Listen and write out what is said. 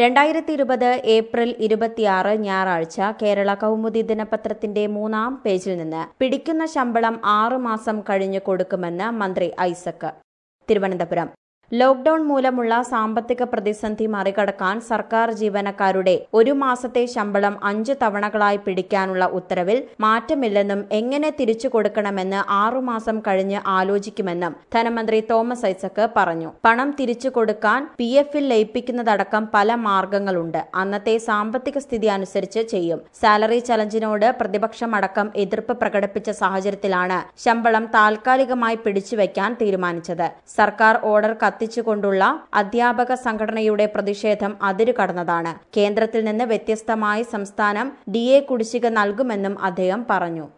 രണ്ടായിരത്തി ഇരുപത് ഏപ്രിൽ ഇരുപത്തിയാറ് ഞായറാഴ്ച കേരള കൗമുദി ദിനപത്രത്തിന്റെ മൂന്നാം പേജിൽ നിന്ന് പിടിക്കുന്ന ശമ്പളം ആറു മാസം കഴിഞ്ഞ് കൊടുക്കുമെന്ന് മന്ത്രി ഐസക് തിരുവനന്തപുരം ലോക്ഡൌൺ മൂലമുള്ള സാമ്പത്തിക പ്രതിസന്ധി മറികടക്കാൻ സർക്കാർ ജീവനക്കാരുടെ ഒരു മാസത്തെ ശമ്പളം അഞ്ച് തവണകളായി പിടിക്കാനുള്ള ഉത്തരവിൽ മാറ്റമില്ലെന്നും എങ്ങനെ തിരിച്ചു കൊടുക്കണമെന്ന് ആറുമാസം കഴിഞ്ഞ് ആലോചിക്കുമെന്നും ധനമന്ത്രി തോമസ് ഐസക് പറഞ്ഞു പണം തിരിച്ചു കൊടുക്കാൻ പി എഫിൽ ലയിപ്പിക്കുന്നതടക്കം പല മാർഗങ്ങളുണ്ട് അന്നത്തെ സാമ്പത്തിക സ്ഥിതി അനുസരിച്ച് ചെയ്യും സാലറി ചലഞ്ചിനോട് പ്രതിപക്ഷമടക്കം എതിർപ്പ് പ്രകടിപ്പിച്ച സാഹചര്യത്തിലാണ് ശമ്പളം താൽക്കാലികമായി പിടിച്ചുവെക്കാൻ തീരുമാനിച്ചത് സർക്കാർ ഓർഡർ കത്തിച്ചുകൊണ്ടുള്ള അധ്യാപക സംഘടനയുടെ പ്രതിഷേധം അതിരുകടന്നതാണ് കേന്ദ്രത്തിൽ നിന്ന് വ്യത്യസ്തമായി സംസ്ഥാനം ഡി എ കുടിശ്ശിക നൽകുമെന്നും അദ്ദേഹം പറഞ്ഞു